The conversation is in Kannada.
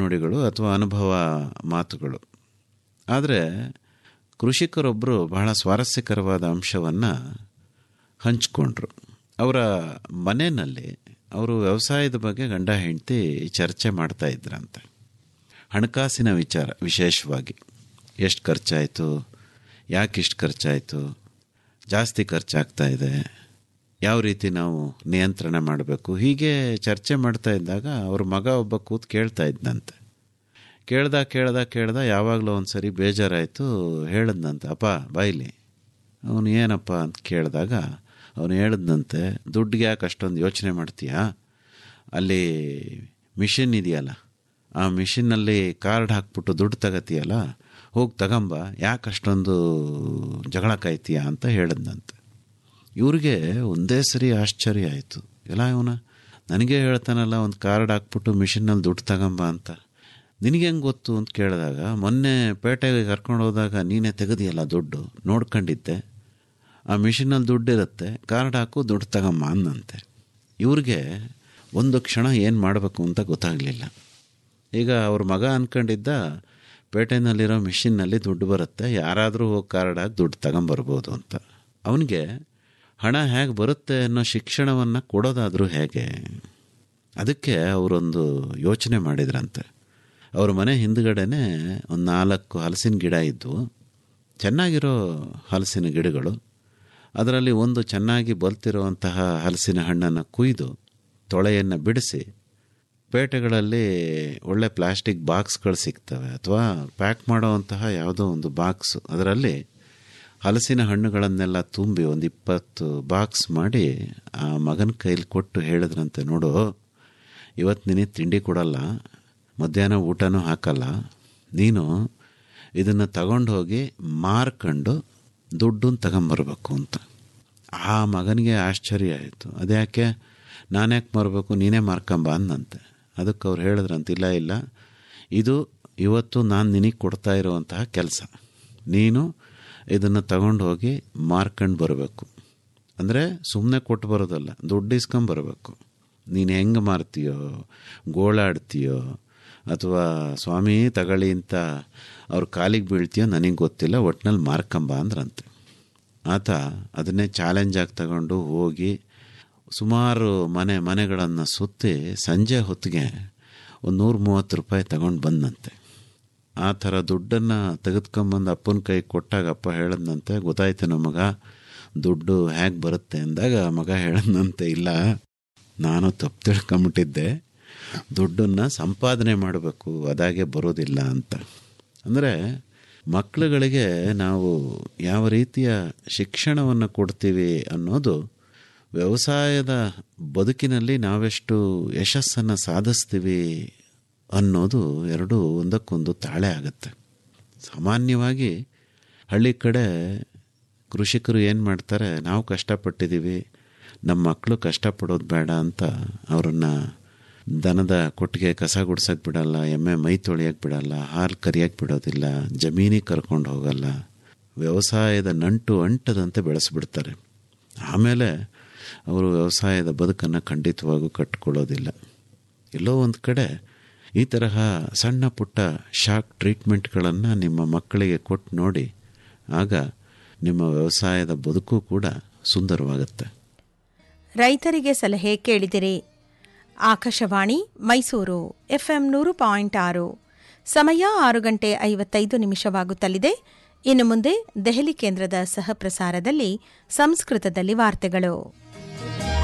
ನುಡಿಗಳು ಅಥವಾ ಅನುಭವ ಮಾತುಗಳು ಆದರೆ ಕೃಷಿಕರೊಬ್ಬರು ಬಹಳ ಸ್ವಾರಸ್ಯಕರವಾದ ಅಂಶವನ್ನು ಹಂಚಿಕೊಂಡ್ರು ಅವರ ಮನೆಯಲ್ಲಿ ಅವರು ವ್ಯವಸಾಯದ ಬಗ್ಗೆ ಗಂಡ ಹೆಂಡತಿ ಚರ್ಚೆ ಮಾಡ್ತಾ ಇದ್ರಂತೆ ಹಣಕಾಸಿನ ವಿಚಾರ ವಿಶೇಷವಾಗಿ ಎಷ್ಟು ಖರ್ಚಾಯಿತು ಯಾಕೆ ಇಷ್ಟು ಖರ್ಚಾಯಿತು ಜಾಸ್ತಿ ಖರ್ಚಾಗ್ತಾ ಇದೆ ಯಾವ ರೀತಿ ನಾವು ನಿಯಂತ್ರಣ ಮಾಡಬೇಕು ಹೀಗೆ ಚರ್ಚೆ ಮಾಡ್ತಾ ಇದ್ದಾಗ ಅವ್ರ ಮಗ ಒಬ್ಬ ಕೂತ್ ಕೇಳ್ತಾ ಇದ್ದಂತೆ ಕೇಳ್ದ ಕೇಳ್ದ ಕೇಳ್ದ ಯಾವಾಗಲೂ ಒಂದು ಸರಿ ಬೇಜಾರಾಯಿತು ಹೇಳಿದ್ನಂತೆ ಅಪ್ಪ ಬಾಯ್ಲಿ ಅವನು ಏನಪ್ಪ ಅಂತ ಕೇಳಿದಾಗ ಅವನು ಹೇಳಿದ್ನಂತೆ ದುಡ್ಡಿಗೆ ಯಾಕೆ ಅಷ್ಟೊಂದು ಯೋಚನೆ ಮಾಡ್ತೀಯಾ ಅಲ್ಲಿ ಮಿಷಿನ್ ಇದೆಯಲ್ಲ ಆ ಮಿಷಿನ್ನಲ್ಲಿ ಕಾರ್ಡ್ ಹಾಕ್ಬಿಟ್ಟು ದುಡ್ಡು ತಗತೀಯಲ್ಲ ಹೋಗಿ ತಗೊಂಬ ಯಾಕೆ ಅಷ್ಟೊಂದು ಜಗಳ ಕಾಯ್ತೀಯ ಅಂತ ಹೇಳಿದ್ನಂತೆ ಇವ್ರಿಗೆ ಒಂದೇ ಸರಿ ಆಶ್ಚರ್ಯ ಆಯಿತು ಎಲ್ಲ ಇವನ ನನಗೆ ಹೇಳ್ತಾನಲ್ಲ ಒಂದು ಕಾರ್ಡ್ ಹಾಕ್ಬಿಟ್ಟು ಮಿಷಿನ್ನಲ್ಲಿ ದುಡ್ಡು ತಗೊಂಬ ಅಂತ ನಿನಗೆ ಹೆಂಗೆ ಗೊತ್ತು ಅಂತ ಕೇಳಿದಾಗ ಮೊನ್ನೆ ಪೇಟೆಗೆ ಕರ್ಕೊಂಡು ಹೋದಾಗ ನೀನೇ ತೆಗೆದಿಯಲ್ಲ ದುಡ್ಡು ನೋಡ್ಕೊಂಡಿದ್ದೆ ಆ ಮಿಷಿನಲ್ಲಿ ದುಡ್ಡು ಇರುತ್ತೆ ಕಾರ್ಡ್ ಹಾಕು ದುಡ್ಡು ತಗೊಂಬ ಅಂದಂತೆ ಇವ್ರಿಗೆ ಒಂದು ಕ್ಷಣ ಏನು ಮಾಡಬೇಕು ಅಂತ ಗೊತ್ತಾಗಲಿಲ್ಲ ಈಗ ಅವ್ರ ಮಗ ಅಂದ್ಕೊಂಡಿದ್ದ ಪೇಟೆನಲ್ಲಿರೋ ಮಿಷಿನ್ನಲ್ಲಿ ದುಡ್ಡು ಬರುತ್ತೆ ಯಾರಾದರೂ ಹೋಗಿ ಕಾರ್ಡ್ ಹಾಕಿ ದುಡ್ಡು ತಗೊಂಬರ್ಬೋದು ಅಂತ ಅವನಿಗೆ ಹಣ ಹೇಗೆ ಬರುತ್ತೆ ಅನ್ನೋ ಶಿಕ್ಷಣವನ್ನು ಕೊಡೋದಾದರೂ ಹೇಗೆ ಅದಕ್ಕೆ ಅವರೊಂದು ಯೋಚನೆ ಮಾಡಿದ್ರಂತೆ ಅವ್ರ ಮನೆ ಹಿಂದ್ಗಡೆನೆ ಒಂದು ನಾಲ್ಕು ಹಲಸಿನ ಗಿಡ ಇದ್ದವು ಚೆನ್ನಾಗಿರೋ ಹಲಸಿನ ಗಿಡಗಳು ಅದರಲ್ಲಿ ಒಂದು ಚೆನ್ನಾಗಿ ಬಲ್ತಿರುವಂತಹ ಹಲಸಿನ ಹಣ್ಣನ್ನು ಕುಯ್ದು ತೊಳೆಯನ್ನು ಬಿಡಿಸಿ ಪೇಟೆಗಳಲ್ಲಿ ಒಳ್ಳೆ ಪ್ಲಾಸ್ಟಿಕ್ ಬಾಕ್ಸ್ಗಳು ಸಿಗ್ತವೆ ಅಥವಾ ಪ್ಯಾಕ್ ಮಾಡೋವಂತಹ ಯಾವುದೋ ಒಂದು ಬಾಕ್ಸ್ ಅದರಲ್ಲಿ ಹಲಸಿನ ಹಣ್ಣುಗಳನ್ನೆಲ್ಲ ತುಂಬಿ ಒಂದು ಇಪ್ಪತ್ತು ಬಾಕ್ಸ್ ಮಾಡಿ ಆ ಮಗನ ಕೈಲಿ ಕೊಟ್ಟು ಹೇಳಿದ್ರಂತೆ ನೋಡು ಇವತ್ತು ನಿನಗೆ ತಿಂಡಿ ಕೊಡಲ್ಲ ಮಧ್ಯಾಹ್ನ ಊಟನೂ ಹಾಕಲ್ಲ ನೀನು ಇದನ್ನು ತಗೊಂಡು ಹೋಗಿ ಮಾರ್ಕೊಂಡು ದುಡ್ಡನ್ನು ತಗೊಂಬರ್ಬೇಕು ಅಂತ ಆ ಮಗನಿಗೆ ಆಶ್ಚರ್ಯ ಆಯಿತು ಅದ್ಯಾಕೆ ನಾನ್ಯಾಕೆ ಮಾರಬೇಕು ನೀನೇ ಮಾರ್ಕೊಂಬ ಅಂದಂತೆ ಅದಕ್ಕೆ ಅವ್ರು ಹೇಳಿದ್ರಂತ ಇಲ್ಲ ಇಲ್ಲ ಇದು ಇವತ್ತು ನಾನು ನಿನಗೆ ಕೊಡ್ತಾ ಇರುವಂತಹ ಕೆಲಸ ನೀನು ಇದನ್ನು ತಗೊಂಡು ಹೋಗಿ ಮಾರ್ಕೊಂಡು ಬರಬೇಕು ಅಂದರೆ ಸುಮ್ಮನೆ ಕೊಟ್ಟು ಬರೋದಲ್ಲ ದುಡ್ಡು ಇಸ್ಕೊಂಬರ್ಬೇಕು ನೀನು ಹೆಂಗೆ ಮಾರ್ತೀಯೋ ಗೋಳಾಡ್ತೀಯೋ ಅಥವಾ ಸ್ವಾಮಿ ತಗೊಳ್ಳಿ ಅಂತ ಅವ್ರ ಕಾಲಿಗೆ ಬೀಳ್ತೀಯೋ ನನಗೆ ಗೊತ್ತಿಲ್ಲ ಒಟ್ಟಿನಲ್ಲಿ ಮಾರ್ಕಂಬ ಅಂದ್ರಂತೆ ಆತ ಅದನ್ನೇ ಚಾಲೆಂಜ್ ಆಗಿ ತಗೊಂಡು ಹೋಗಿ ಸುಮಾರು ಮನೆ ಮನೆಗಳನ್ನು ಸುತ್ತಿ ಸಂಜೆ ಹೊತ್ತಿಗೆ ಒಂದು ನೂರ ಮೂವತ್ತು ರೂಪಾಯಿ ತಗೊಂಡು ಬಂದಂತೆ ಆ ಥರ ದುಡ್ಡನ್ನು ತೆಗೆದುಕೊಂಬಂದು ಅಪ್ಪನ ಕೈ ಕೊಟ್ಟಾಗ ಅಪ್ಪ ಹೇಳದ್ನಂತೆ ಗೊತ್ತಾಯ್ತು ಮಗ ದುಡ್ಡು ಹೇಗೆ ಬರುತ್ತೆ ಅಂದಾಗ ಮಗ ಹೇಳದ್ನಂತೆ ಇಲ್ಲ ನಾನು ತಪ್ಪು ತಿಳ್ಕೊಂಬಿಟ್ಟಿದ್ದೆ ದುಡ್ಡನ್ನು ಸಂಪಾದನೆ ಮಾಡಬೇಕು ಅದಾಗೆ ಬರೋದಿಲ್ಲ ಅಂತ ಅಂದರೆ ಮಕ್ಕಳುಗಳಿಗೆ ನಾವು ಯಾವ ರೀತಿಯ ಶಿಕ್ಷಣವನ್ನು ಕೊಡ್ತೀವಿ ಅನ್ನೋದು ವ್ಯವಸಾಯದ ಬದುಕಿನಲ್ಲಿ ನಾವೆಷ್ಟು ಯಶಸ್ಸನ್ನು ಸಾಧಿಸ್ತೀವಿ ಅನ್ನೋದು ಎರಡೂ ಒಂದಕ್ಕೊಂದು ತಾಳೆ ಆಗುತ್ತೆ ಸಾಮಾನ್ಯವಾಗಿ ಹಳ್ಳಿ ಕಡೆ ಕೃಷಿಕರು ಏನು ಮಾಡ್ತಾರೆ ನಾವು ಕಷ್ಟಪಟ್ಟಿದ್ದೀವಿ ನಮ್ಮ ಮಕ್ಕಳು ಕಷ್ಟಪಡೋದು ಬೇಡ ಅಂತ ಅವರನ್ನು ದನದ ಕೊಟ್ಟಿಗೆ ಕಸ ಗುಡ್ಸೋಕೆ ಬಿಡಲ್ಲ ಎಮ್ಮೆ ಮೈ ತೊಳೆಯೋಕೆ ಬಿಡಲ್ಲ ಹಾಲು ಕರಿಯೋಕೆ ಬಿಡೋದಿಲ್ಲ ಜಮೀನಿಗೆ ಕರ್ಕೊಂಡು ಹೋಗಲ್ಲ ವ್ಯವಸಾಯದ ನಂಟು ಅಂಟದಂತೆ ಬೆಳೆಸ್ಬಿಡ್ತಾರೆ ಆಮೇಲೆ ಅವರು ವ್ಯವಸಾಯದ ಬದುಕನ್ನು ಖಂಡಿತವಾಗೂ ಕಟ್ಕೊಳ್ಳೋದಿಲ್ಲ ಎಲ್ಲೋ ಒಂದು ಕಡೆ ಈ ತರಹ ಸಣ್ಣ ಪುಟ್ಟ ಶಾಕ್ ಟ್ರೀಟ್ಮೆಂಟ್ಗಳನ್ನು ನಿಮ್ಮ ಮಕ್ಕಳಿಗೆ ಕೊಟ್ಟು ನೋಡಿ ಆಗ ನಿಮ್ಮ ವ್ಯವಸಾಯದ ಬದುಕು ಕೂಡ ಸುಂದರವಾಗುತ್ತೆ ರೈತರಿಗೆ ಸಲಹೆ ಕೇಳಿದಿರಿ ಆಕಾಶವಾಣಿ ಮೈಸೂರು ಎಫ್ಎಂ ನೂರು ಪಾಯಿಂಟ್ ಆರು ಸಮಯ ಆರು ಗಂಟೆ ಐವತ್ತೈದು ನಿಮಿಷವಾಗುತ್ತಲಿದೆ ಇನ್ನು ಮುಂದೆ ದೆಹಲಿ ಕೇಂದ್ರದ ಸಹ ಪ್ರಸಾರದಲ್ಲಿ ಸಂಸ್ಕೃತದಲ್ಲಿ ವಾರ್ತೆಗಳು